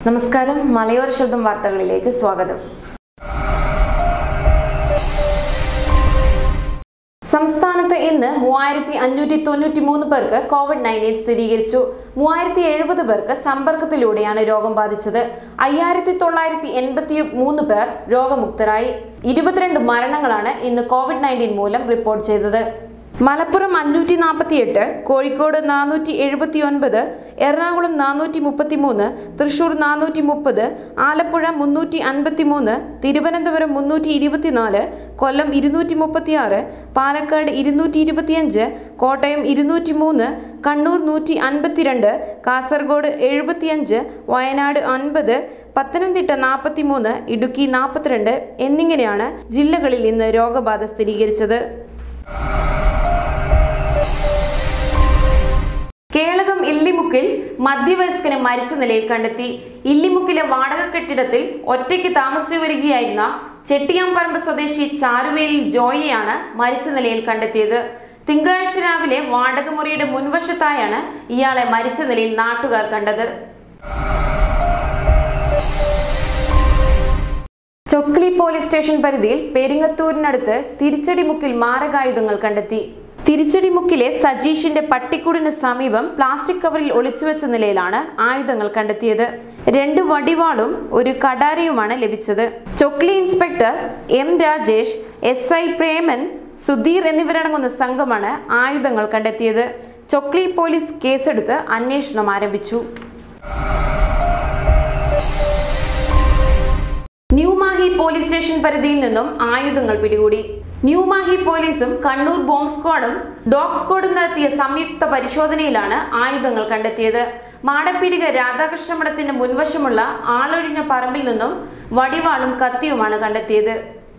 നമസ്കാരം മലയോര ശബ്ദം വാർത്തകളിലേക്ക് സ്വാഗതം സംസ്ഥാനത്ത് ഇന്ന് മൂവായിരത്തി അഞ്ഞൂറ്റി തൊണ്ണൂറ്റി മൂന്ന് പേർക്ക് കോവിഡ് നയൻറ്റീൻ സ്ഥിരീകരിച്ചു മൂവായിരത്തി എഴുപത് പേർക്ക് സമ്പർക്കത്തിലൂടെയാണ് രോഗം ബാധിച്ചത് അയ്യായിരത്തി തൊള്ളായിരത്തി എൺപത്തി മൂന്ന് പേർ രോഗമുക്തരായി ഇരുപത്തിരണ്ട് മരണങ്ങളാണ് ഇന്ന് കോവിഡ് നയൻറ്റീൻ മൂലം റിപ്പോർട്ട് ചെയ്തത് മലപ്പുറം അഞ്ഞൂറ്റി നാൽപ്പത്തി എട്ട് കോഴിക്കോട് നാനൂറ്റി എഴുപത്തി ഒൻപത് എറണാകുളം നാനൂറ്റി മുപ്പത്തി മൂന്ന് തൃശൂർ നാനൂറ്റി മുപ്പത് ആലപ്പുഴ മുന്നൂറ്റി അൻപത്തി മൂന്ന് തിരുവനന്തപുരം മുന്നൂറ്റി ഇരുപത്തിനാല് കൊല്ലം ഇരുന്നൂറ്റി മുപ്പത്തി ആറ് പാലക്കാട് ഇരുന്നൂറ്റി ഇരുപത്തിയഞ്ച് കോട്ടയം ഇരുന്നൂറ്റി മൂന്ന് കണ്ണൂർ നൂറ്റി അൻപത്തിരണ്ട് കാസർഗോഡ് എഴുപത്തിയഞ്ച് വയനാട് അൻപത് പത്തനംതിട്ട നാൽപ്പത്തി മൂന്ന് ഇടുക്കി നാൽപ്പത്തിരണ്ട് എന്നിങ്ങനെയാണ് ജില്ലകളിൽ ഇന്ന് രോഗബാധ സ്ഥിരീകരിച്ചത് കേളകം ഇല്ലിമുക്കിൽ മധ്യവയസ്കനെ മരിച്ച നിലയിൽ കണ്ടെത്തി ഇല്ലിമുക്കിലെ വാടക കെട്ടിടത്തിൽ ഒറ്റയ്ക്ക് താമസിച്ചു വരികയായിരുന്ന ചെട്ടിയാമ്പറമ്പ് സ്വദേശി ചാരുവേലിൽ ജോയിയാണ് മരിച്ച നിലയിൽ കണ്ടെത്തിയത് തിങ്കളാഴ്ച രാവിലെ വാടകമുറിയുടെ മുൻവശത്തായാണ് ഇയാളെ മരിച്ച നിലയിൽ നാട്ടുകാർ കണ്ടത് ചൊക്ലി പോലീസ് സ്റ്റേഷൻ പരിധിയിൽ പെരിങ്ങത്തൂരിനടുത്ത് തിരിച്ചടിമുക്കിൽ മാരകായുധങ്ങൾ കണ്ടെത്തി തിരിച്ചടിമുക്കിലെ സജീഷിന്റെ പട്ടിക്കൂടിന് സമീപം പ്ലാസ്റ്റിക് കവറിൽ ഒളിച്ചുവെച്ച നിലയിലാണ് ആയുധങ്ങൾ കണ്ടെത്തിയത് രണ്ട് വടിവാളും ഒരു കടാരയുമാണ് ലഭിച്ചത് Chokli inspector M Rajesh S I Preman Sudheer എന്നിവരടങ്ങുന്ന സംഘമാണ് ആയുധങ്ങൾ കണ്ടെത്തിയത് ചൊക്ലി പോലീസ് കേസെടുത്ത് അന്വേഷണം ആരംഭിച്ചു ന്യൂമാഹി പോലീസ് സ്റ്റേഷൻ പരിധിയിൽ നിന്നും ആയുധങ്ങൾ പിടികൂടി ന്യൂമാഹി പോലീസും കണ്ണൂർ ബോംബ് സ്ക്വാഡും ഡോഗ് സ്ക്വാഡും നടത്തിയ സംയുക്ത പരിശോധനയിലാണ് ആയുധങ്ങൾ കണ്ടെത്തിയത് മാടപ്പീടിക രാധാകൃഷ്ണ മഠത്തിന്റെ മുൻവശമുള്ള ആളൊഴിഞ്ഞ പറമ്പിൽ നിന്നും വടിവാളും കത്തിയുമാണ് കണ്ടെത്തിയത്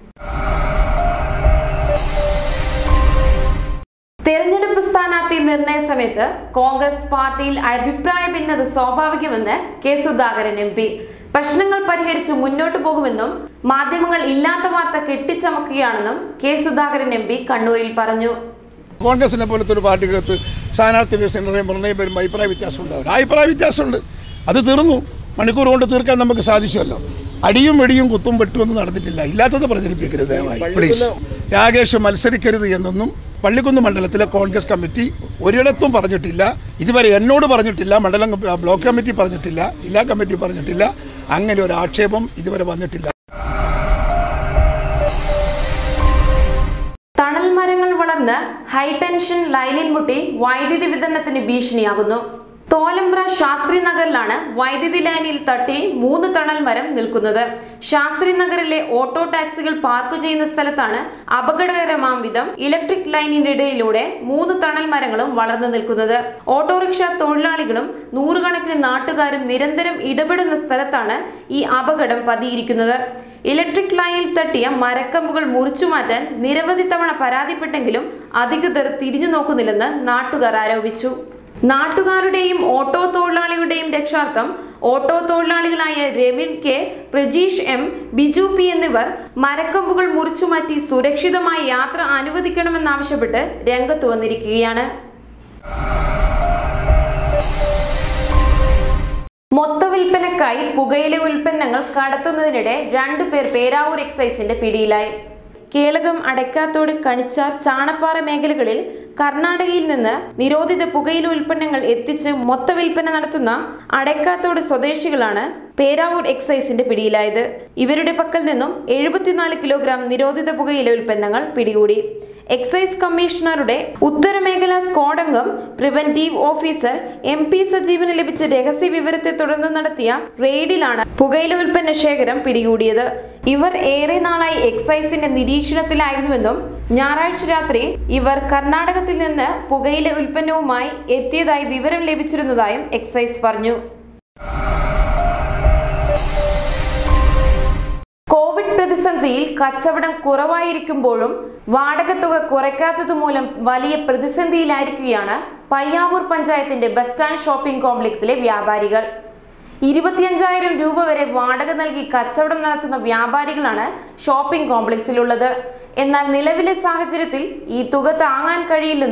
തെരഞ്ഞെടുപ്പ് സ്ഥാനാർത്ഥി നിർണയ സമയത്ത് കോൺഗ്രസ് പാർട്ടിയിൽ അഭിപ്രായ ഭിന്നത സ്വാഭാവികമെന്ന് കെ സുധാകരൻ എം പി പ്രശ്നങ്ങൾ പരിഹരിച്ച് മുന്നോട്ടു പോകുമെന്നും മാധ്യമങ്ങൾ ഇല്ലാത്ത വാർത്ത കെട്ടിച്ചമക്കുകയാണെന്നും കെ സുധാകരൻ എം പി കണ്ണൂരിൽ പറഞ്ഞു കോൺഗ്രസിനെ പോലത്തെ ഒരു പാർട്ടിക്കകത്ത് സ്ഥാനാർത്ഥി നിർണയം നിർണയം വരുമ്പോൾ അഭിപ്രായ വ്യത്യാസം ഉണ്ടാവില്ല അഭിപ്രായ വ്യത്യാസമുണ്ട് അത് തീർന്നു മണിക്കൂർ കൊണ്ട് തീർക്കാൻ നമുക്ക് സാധിച്ചുവല്ലോ അടിയും വെടിയും കുത്തും വെട്ടുമൊന്നും നടന്നിട്ടില്ല ഇല്ലാത്തത് പ്രചരിപ്പിക്കരുത് ദയവായി പ്ലീസ് രാകേഷ് മത്സരിക്കരുത് എന്നൊന്നും പള്ളിക്കുന്ന് മണ്ഡലത്തിലെ കോൺഗ്രസ് കമ്മിറ്റി ഒരിടത്തും പറഞ്ഞിട്ടില്ല ഇതുവരെ എന്നോട് പറഞ്ഞിട്ടില്ല മണ്ഡലം ബ്ലോക്ക് കമ്മിറ്റി പറഞ്ഞിട്ടില്ല ജില്ലാ കമ്മിറ്റി പറഞ്ഞിട്ടില്ല അങ്ങനെ ഒരു ആക്ഷേപം ഇതുവരെ വന്നിട്ടില്ല തണൽ മരങ്ങൾ വളർന്ന് ഹൈടെൻഷൻ ലൈനിൽ മുട്ടി വൈദ്യുതി വിതരണത്തിന് ഭീഷണിയാകുന്നു തോലമ്പ്ര ശാസ്ത്രി നഗറിലാണ് വൈദ്യുതി ലൈനിൽ തട്ടി മൂന്ന് തണൽ മരം നിൽക്കുന്നത് ശാസ്ത്രി നഗറിലെ ഓട്ടോ ടാക്സികൾ പാർക്ക് ചെയ്യുന്ന സ്ഥലത്താണ് അപകടകരമാം വിധം ഇലക്ട്രിക് ലൈനിന്റെ ഇടയിലൂടെ മൂന്ന് തണൽ മരങ്ങളും വളർന്നു നിൽക്കുന്നത് ഓട്ടോറിക്ഷ തൊഴിലാളികളും നൂറുകണക്കിന് നാട്ടുകാരും നിരന്തരം ഇടപെടുന്ന സ്ഥലത്താണ് ഈ അപകടം പതിയിരിക്കുന്നത് ഇലക്ട്രിക് ലൈനിൽ തട്ടിയ മരക്കമ്പുകൾ മുറിച്ചു മാറ്റാൻ നിരവധി തവണ പരാതിപ്പെട്ടെങ്കിലും അധികൃതർ തിരിഞ്ഞു നോക്കുന്നില്ലെന്ന് നാട്ടുകാർ ആരോപിച്ചു നാട്ടുകാരുടെയും ഓട്ടോ തൊഴിലാളിയുടെയും രക്ഷാർത്ഥം ഓട്ടോ തൊഴിലാളികളായ Ravin K Prajeesh M Biju P എന്നിവർ മരക്കമ്പുകൾ മുറിച്ചുമാറ്റി സുരക്ഷിതമായി യാത്ര അനുവദിക്കണമെന്നാവശ്യപ്പെട്ട് രംഗത്ത് വന്നിരിക്കുകയാണ് മൊത്ത വിൽപ്പനക്കായി പുകയില ഉൽപ്പന്നങ്ങൾ കടത്തുന്നതിനിടെ രണ്ടുപേർ പേരാവൂർ എക്സൈസിന്റെ പിടിയിലായി കേളകം അടയ്ക്കാത്തോട് കണിച്ചാർ ചാണപ്പാറ മേഖലകളിൽ കർണാടകയിൽ നിന്ന് നിരോധിത പുകയില ഉൽപ്പന്നങ്ങൾ എത്തിച്ച് മൊത്ത വിൽപ്പന നടത്തുന്ന അടയ്ക്കാത്തോട് സ്വദേശികളാണ് പേരാവൂർ എക്സൈസിന്റെ പിടിയിലായത് ഇവരുടെ പക്കൽ നിന്നും എഴുപത്തിനാല് കിലോഗ്രാം നിരോധിത പുകയില ഉൽപ്പന്നങ്ങൾ പിടികൂടി എക്സൈസ് കമ്മീഷണറുടെ ഉത്തരമേഖലാ സ്ക്വാഡംഗം പ്രിവന്റീവ് ഓഫീസർ എം പി സജീവന് ലഭിച്ച രഹസ്യ വിവരത്തെ തുടർന്ന് നടത്തിയ റെയ്ഡിലാണ് പുകയില ഉൽപ്പന്ന ശേഖരം പിടികൂടിയത് ഇവർ ഏറെ നാളായി എക്സൈസിന്റെ നിരീക്ഷണത്തിലായിരുന്നുവെന്നും ഞായറാഴ്ച രാത്രി ഇവർ കർണാടകത്തിൽ നിന്ന് പുകയില ഉൽപ്പന്നവുമായി എത്തിയതായി വിവരം ലഭിച്ചിരുന്നതായും എക്സൈസ് പറഞ്ഞു കോവിഡ് പ്രതിസന്ധിയിൽ കച്ചവടം കുറവായിരിക്കുമ്പോഴും വാടകത്തുക കുറയ്ക്കാത്തത് മൂലം വലിയ പ്രതിസന്ധിയിലായിരിക്കുകയാണ് പയ്യാവൂർ പഞ്ചായത്തിന്റെ ബസ് സ്റ്റാൻഡ് ഷോപ്പിംഗ് കോംപ്ലക്സിലെ വ്യാപാരികൾ ഇരുപത്തിയഞ്ചായിരം രൂപ വരെ വാടക നൽകി കച്ചവടം നടത്തുന്ന വ്യാപാരികളാണ് ഷോപ്പിംഗ് കോംപ്ലക്സിലുള്ളത് എന്നാൽ നിലവിലെ സാഹചര്യത്തിൽ ഈ തുക താങ്ങാൻ കഴിയില്ലെന്നും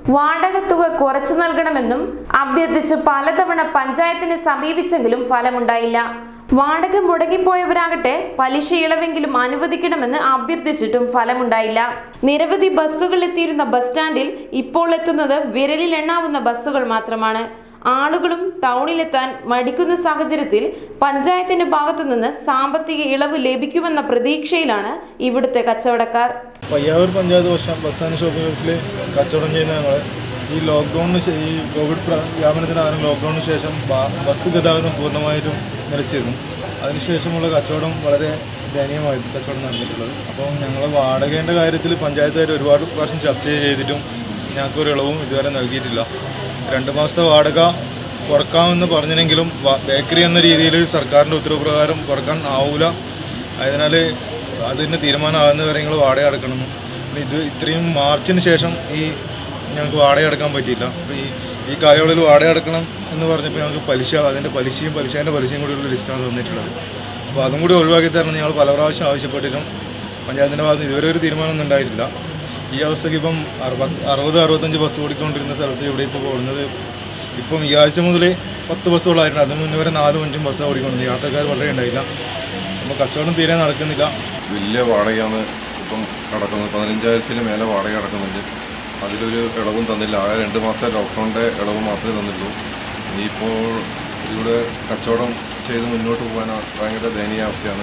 വാടക തുക കുറച്ചു നൽകണമെന്നും അഭ്യർത്ഥിച്ച് പലതവണ പഞ്ചായത്തിനെ സമീപിച്ചെങ്കിലും ഫലമുണ്ടായില്ല വാടക മുടങ്ങിപ്പോയവരാകട്ടെ പലിശ ഇളവെങ്കിലും അനുവദിക്കണമെന്ന് അഭ്യർത്ഥിച്ചിട്ടും ഫലമുണ്ടായില്ല നിരവധി ബസ്സുകൾ എത്തിയിരുന്ന ബസ് സ്റ്റാൻഡിൽ ഇപ്പോൾ എത്തുന്നത് വിരലിൽ എണ്ണാവുന്ന ബസ്സുകൾ മാത്രമാണ് ആളുകളും ടൗണിലെത്താൻ മടിക്കുന്ന സാഹചര്യത്തിൽ പഞ്ചായത്തിന്റെ ഭാഗത്തുനിന്ന് സാമ്പത്തിക ഇളവ് ലഭിക്കുമെന്ന പ്രതീക്ഷയിലാണ് ഇവിടുത്തെ കച്ചവടക്കാർ പയ്യാവൂർ പഞ്ചായത്ത് വർഷം ബസ് ആൻഡ് ഷോപ്പിംഗ് ഹൗസിൽ കച്ചവടം ചെയ്യുന്ന ഞങ്ങൾ ഈ ലോക്ക്ഡൗണിന് ശേ- ഈ കോവിഡ് പ്ര- വ്യാപനത്തിന് കാരണം ലോക്ക്ഡൗണിന് ശേഷം ബ- ബസ് ഗതാഗതം പൂർണ്ണമായിട്ടും നിലച്ചിരുന്നു അതിനുശേഷമുള്ള കച്ചവടം വളരെ ദയനീയമായിട്ട് കച്ചവടം നടന്നിട്ടുള്ളത് അപ്പോൾ ഞങ്ങൾ വാടകേൻ്റെ കാര്യത്തിൽ പഞ്ചായത്തുകാർ ഒരുപാട് പ്രാവശ്യം ചർച്ച ചെയ്തിട്ടും ഞങ്ങൾക്ക് ഒരു ഇളവും ഇതുവരെ നൽകിയിട്ടില്ല രണ്ട് മാസത്തെ വാടക കുറക്കാമെന്ന് പറഞ്ഞെങ്കിലും വ- ബേക്കറി എന്ന രീതിയിൽ സർക്കാരിൻ്റെ ഉത്തരവ് പ്രകാരം കുറക്കാൻ ആവില്ല അതിനാൽ അതിന് തീരുമാനമാകുന്നവരെ നിങ്ങൾ വാടക അടക്കണം പിന്നെ ഇത് ഇത്രയും മാർച്ചിന് ശേഷം ഈ ഞങ്ങൾക്ക് വാടക അടക്കാൻ പറ്റിയില്ല അപ്പോൾ ഈ ഈ കാലയളവിൽ വാടക അടക്കണം എന്ന് പറഞ്ഞപ്പോൾ ഞങ്ങൾക്ക് പലിശ അതിൻ്റെ പലിശയും പലിശേൻ്റെ പലിശയും കൂടിയുള്ള ലിസ്റ്റാണ് തന്നിട്ടുള്ളത് അപ്പോൾ അതും കൂടി ഒഴിവാക്കി തരണം ഞങ്ങൾ പല പ്രാവശ്യം ആവശ്യപ്പെട്ടിട്ടും പഞ്ചായത്തിൻ്റെ ഭാഗത്ത് നിന്ന് ഇതുവരെ ഒരു തീരുമാനമൊന്നും ഉണ്ടായിട്ടില്ല ഈ അവസ്ഥയ്ക്ക് ഇപ്പം അറുപത് അറുപത് അറുപത്തഞ്ച് ബസ് ഓടിക്കൊണ്ടിരുന്ന സ്ഥലത്ത് ഇവിടെ ഇപ്പോൾ പോകുന്നത് ഇപ്പം ഈ ആഴ്ച മുതൽ പത്ത് ബസ്സുകളായിട്ടുണ്ട് അതിന് മുന്നേ വരെ നാലും അഞ്ചും ബസ് ഓടിക്കൊണ്ടിരുന്നത് യാത്രക്കാർ വളരെ ഉണ്ടായില്ല അപ്പോൾ കച്ചവടം തീരെ നടക്കുന്നില്ല വലിയ വാടകയാണ് ഇപ്പം കിടക്കുന്നത് പതിനഞ്ചായിരത്തിന് മേലെ വാടക കിടക്കുന്നുണ്ട് അതിലൊരു ഇളവും തന്നില്ല ആകെ രണ്ട് മാസത്തെ ലോക്ക്ഡൗണിൻ്റെ ഇളവ് മാത്രമേ തന്നിട്ടുള്ളൂ ഇനിയിപ്പോൾ ഇവിടെ കച്ചവടം ചെയ്ത് മുന്നോട്ട് പോകാൻ ഭയങ്കര ദയനീയാവസ്ഥയാണ്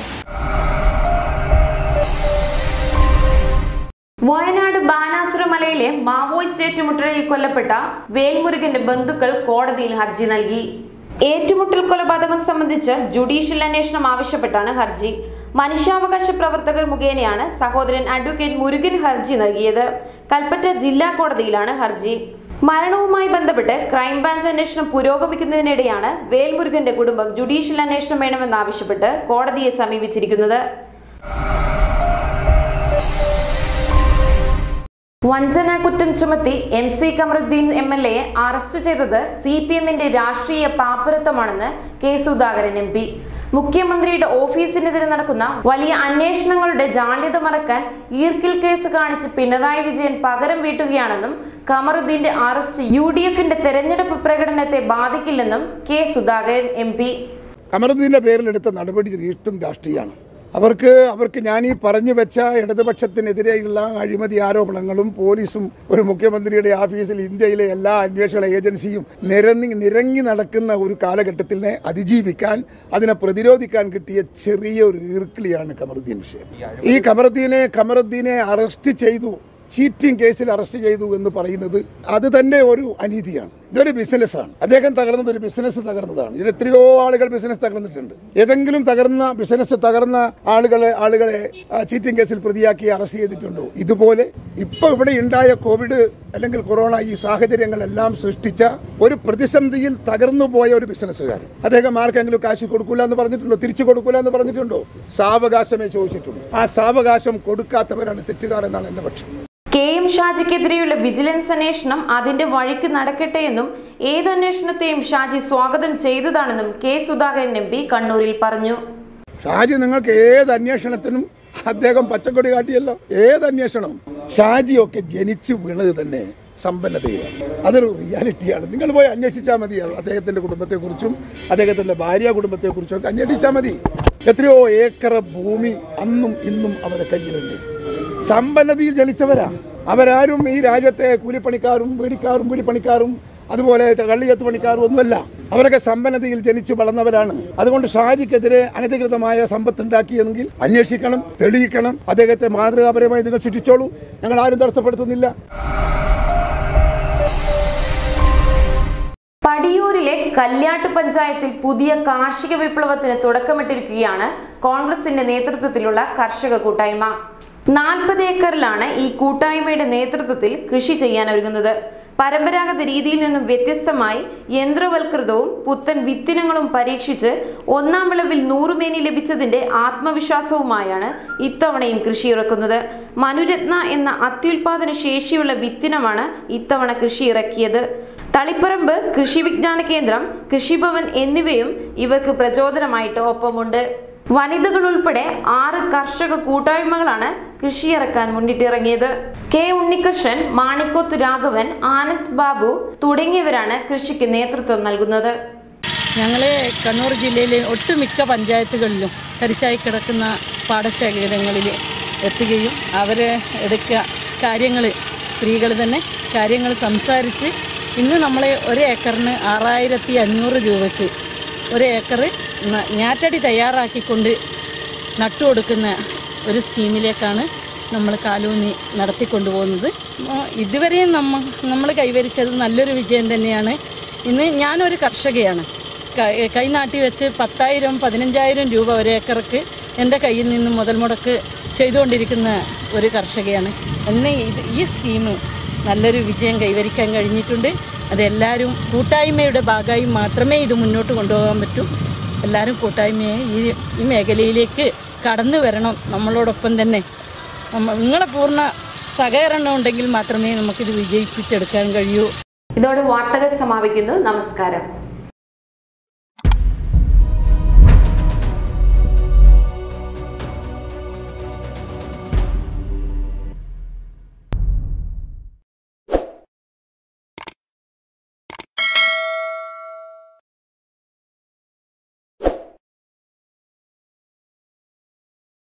വയനാട് ബാനാസുര മലയിലെ മാവോയിസ്റ്റ് ഏറ്റുമുട്ടലിൽ കൊല്ലപ്പെട്ട വേൽമുരുകന്റെ ബന്ധുക്കൾ കോടതിയിൽ ഹർജി നൽകി ഏറ്റുമുട്ടൽ കൊലപാതകം സംബന്ധിച്ച് ജുഡീഷ്യൽ അന്വേഷണം ആവശ്യപ്പെട്ടാണ് ഹർജി മനുഷ്യാവകാശ പ്രവർത്തകർ മുഖേനയാണ് സഹോദരൻ അഡ്വക്കേറ്റ് മുരുകൻ ഹർജി നൽകിയത് കൽപ്പറ്റ ജില്ലാ കോടതിയിലാണ് ഹർജി മരണവുമായി ബന്ധപ്പെട്ട് ക്രൈംബ്രാഞ്ച് അന്വേഷണം പുരോഗമിക്കുന്നതിനിടെയാണ് വേൽമുരുകന്റെ കുടുംബം ജുഡീഷ്യൽ അന്വേഷണം വേണമെന്നാവശ്യപ്പെട്ട് കോടതിയെ സമീപിച്ചിരിക്കുന്നത് വഞ്ചന കുറ്റം ചുമത്തി M C Kamaruddin M L എയെ അറസ്റ്റ് ചെയ്തത് സി പി എമ്മിന്റെ രാഷ്ട്രീയ പാപ്പരത്വമാണെന്ന് കെ സുധാകരൻ എം പി മുഖ്യമന്ത്രിയുടെ ഓഫീസിനെതിരെ നടക്കുന്ന വലിയ അന്വേഷണങ്ങളുടെ ജാള്യത മറക്കാൻ ഈർക്കിൽ കേസ് കാണിച്ച് പിണറായി വിജയൻ പകരം വീട്ടുകയാണെന്നും കമറുദ്ദീന്റെ അറസ്റ്റ് യു ഡി എഫിന്റെ തെരഞ്ഞെടുപ്പ് പ്രകടനത്തെ ബാധിക്കില്ലെന്നും കെ സുധാകരൻ എം പി കമറുദ്ദീൻ്റെ പേരിലെടുത്ത നടപടി തീർത്തും രാഷ്ട്രീയമാണ് അവർക്ക് അവർക്ക് ഞാൻ ഈ പറഞ്ഞു വെച്ച ഇടതുപക്ഷത്തിനെതിരെയുള്ള അഴിമതി ആരോപണങ്ങളും പോലീസും ഒരു മുഖ്യമന്ത്രിയുടെ ഓഫീസിൽ ഇന്ത്യയിലെ എല്ലാ അന്വേഷണ ഏജൻസിയും നിരങ്ങി നിരങ്ങി നടക്കുന്ന ഒരു കാലഘട്ടത്തിനെ അതിജീവിക്കാൻ അതിനെ പ്രതിരോധിക്കാൻ കിട്ടിയ ചെറിയൊരു ഈർക്കിളിയാണ് കമറുദ്ദീൻ വിഷയം ഈ കമറുദ്ദീനെ കമറുദ്ദീനെ അറസ്റ്റ് ചെയ്തു ചീറ്റിംഗ് കേസിൽ അറസ്റ്റ് ചെയ്തു എന്ന് പറയുന്നത് അത് തന്നെ ഒരു അനീതിയാണ് ഇതൊരു ബിസിനസ്സാണ് അദ്ദേഹം തകർന്നത് ഒരു ബിസിനസ് തകർന്നതാണ് ഇതിൽ എത്രയോ ആളുകൾ ബിസിനസ് തകർന്നിട്ടുണ്ട് ഏതെങ്കിലും തകർന്ന ബിസിനസ് തകർന്ന ആളുകളെ ആളുകളെ ചീറ്റിംഗ് കേസിൽ പ്രതിയാക്കി അറസ്റ്റ് ചെയ്തിട്ടുണ്ടോ ഇതുപോലെ ഇപ്പൊ ഇവിടെ ഉണ്ടായ കോവിഡ് അല്ലെങ്കിൽ കൊറോണ ഈ സാഹചര്യങ്ങളെല്ലാം സൃഷ്ടിച്ച ഒരു പ്രതിസന്ധിയിൽ തകർന്നു പോയ ഒരു ബിസിനസ്സുകാരൻ അദ്ദേഹം ആർക്കെങ്കിലും കാശ് കൊടുക്കൂല എന്ന് പറഞ്ഞിട്ടുണ്ടോ തിരിച്ചു കൊടുക്കൂല എന്ന് പറഞ്ഞിട്ടുണ്ടോ സാവകാശമേ ചോദിച്ചിട്ടുള്ളൂ ആ സാവകാശം കൊടുക്കാത്തവരാണ് തെറ്റുകാർ എന്നാണ് എന്റെ പക്ഷം കെ എം ഷാജിക്കെതിരെയുള്ള വിജിലൻസ് അന്വേഷണം അതിന്റെ വഴിക്ക് നടക്കട്ടെ എന്നും ഏത് അന്വേഷണത്തെയും ഷാജി സ്വാഗതം ചെയ്തതാണെന്നും കെ സുധാകരൻ എം പി കണ്ണൂരിൽ പറഞ്ഞു ഷാജി നിങ്ങൾക്ക് ഏത് അന്വേഷണത്തിനും അദ്ദേഹം പച്ചക്കൊടി കാട്ടിയല്ലോ ഏത് അന്വേഷണം ഷാജിയൊക്കെ ജനിച്ചു വീണത് തന്നെ സമ്പന്നതയിലാണ് അതൊരു റിയാലിറ്റിയാണ് നിങ്ങൾ പോയി അന്വേഷിച്ചാൽ മതി അദ്ദേഹത്തിന്റെ കുടുംബത്തെക്കുറിച്ചും അദ്ദേഹത്തിന്റെ ഭാര്യ കുടുംബത്തെക്കുറിച്ചും ഒക്കെ അന്വേഷിച്ചാൽ മതി എത്രയോ ഏക്കർ ഭൂമി അന്നും ഇന്നും അവരുടെ കയ്യിലുണ്ട് സമ്പന്നതയിൽ ജനിച്ചവരാ അവരാരും ഈ രാജ്യത്തെ കൂലിപ്പണിക്കാരും വീടിക്കാരും കൂലിപ്പണിക്കാരും അതുപോലെ കള്ളിയത്ത് പണിക്കാരും ഒന്നുമല്ല അവരൊക്കെ സമ്പന്നതയിൽ ജനിച്ചു വളർന്നവരാണ് അതുകൊണ്ട് ഷാജിക്കെതിരെ അനധികൃതമായ സമ്പത്ത് ഉണ്ടാക്കിയെങ്കിൽ അന്വേഷിക്കണം തെളിയിക്കണം അദ്ദേഹത്തെ മാതൃകാപരമായി നിങ്ങൾ ശിക്ഷിച്ചോളൂ ഞങ്ങൾ ആരും തടസ്സപ്പെടുത്തുന്നില്ല പടിയൂരിലെ കല്യാട്ട് പഞ്ചായത്തിൽ പുതിയ കാർഷിക വിപ്ലവത്തിന് തുടക്കമിട്ടിരിക്കുകയാണ് കോൺഗ്രസിന്റെ നേതൃത്വത്തിലുള്ള കർഷക കൂട്ടായ്മ നാൽപ്പത് ഏക്കറിലാണ് ഈ കൂട്ടായ്മയുടെ നേതൃത്വത്തിൽ കൃഷി ചെയ്യാൻ ഒരുങ്ങുന്നത് പരമ്പരാഗത രീതിയിൽ നിന്നും വ്യത്യസ്തമായി യന്ത്രവൽകൃതവും പുത്തൻ വിത്തിനങ്ങളും പരീക്ഷിച്ച് ഒന്നാം വിളവിൽ നൂറുമേനി ലഭിച്ചതിന്റെ ആത്മവിശ്വാസവുമായാണ് ഇത്തവണയും കൃഷി ഇറക്കുന്നത് മനുരത്ന എന്ന അത്യുൽപാദന ശേഷിയുള്ള വിത്തിനമാണ് ഇത്തവണ കൃഷി ഇറക്കിയത് തളിപ്പറമ്പ് കൃഷി വിജ്ഞാന കേന്ദ്രം കൃഷിഭവൻ എന്നിവയും ഇവർക്ക് പ്രചോദനമായിട്ട് ഒപ്പമുണ്ട് വനിതകൾ ഉൾപ്പെടെ ആറ് കർഷക കൂട്ടായ്മകളാണ് കൃഷിയിറക്കാൻ മുന്നിട്ടിറങ്ങിയത് കെ ഉണ്ണികൃഷ്ണൻ മാണിക്കോത്ത് രാഘവൻ ആനന്ദ് ബാബു തുടങ്ങിയവരാണ് കൃഷിക്ക് നേതൃത്വം നൽകുന്നത് ഞങ്ങൾ കണ്ണൂർ ജില്ലയിലെ ഒട്ടുമിക്ക പഞ്ചായത്തുകളിലും തരിശായി കിടക്കുന്ന പാടശേഖരങ്ങളിൽ എത്തുകയും അവർ എടുക്കുക കാര്യങ്ങൾ സ്ത്രീകൾ തന്നെ കാര്യങ്ങൾ സംസാരിച്ച് ഇന്ന് നമ്മൾ ഒരു ഏക്കറിന് ആറായിരത്തി അഞ്ഞൂറ് രൂപയ്ക്ക് ഒരു ഏക്കർ ന- ഞാറ്റടി തയ്യാറാക്കിക്കൊണ്ട് നട്ടുകൊടുക്കുന്ന ഒരു സ്കീമിലേക്കാണ് നമ്മൾ കാലൂന്നി നടത്തിക്കൊണ്ടുപോകുന്നത് അപ്പോൾ ഇതുവരെയും നമ്മ നമ്മൾ കൈവരിച്ചത് നല്ലൊരു വിജയം തന്നെയാണ് ഇന്ന് ഞാനൊരു കർഷകയാണ് ക- കൈനാട്ടി വെച്ച് പത്തായിരം പതിനഞ്ചായിരം രൂപ ഒരു ഏക്കർക്ക് എൻ്റെ കയ്യിൽ നിന്ന് മുതൽ മുടക്ക് ചെയ്തുകൊണ്ടിരിക്കുന്ന ഒരു കർഷകയാണ് എന്ന് ഇത് ഈ സ്കീം നല്ലൊരു വിജയം കൈവരിക്കാൻ കഴിഞ്ഞിട്ടുണ്ട് അതെല്ലാവരും കൂട്ടായ്മയുടെ ഭാഗമായി മാത്രമേ ഇത് മുന്നോട്ട് കൊണ്ടുപോകാൻ പറ്റൂ എല്ലാവരും കൂട്ടായ്മയെ ഈ ഈ മേഖലയിലേക്ക് കടന്നു വരണം നമ്മളോടൊപ്പം തന്നെ നമ്മ നിങ്ങളെ പൂർണ്ണ സഹകരണം ഉണ്ടെങ്കിൽ മാത്രമേ നമുക്കിത് വിജയിപ്പിച്ചെടുക്കാൻ കഴിയൂ ഇതോടെ വാർത്തകൾ സമാപിക്കുന്നു നമസ്കാരം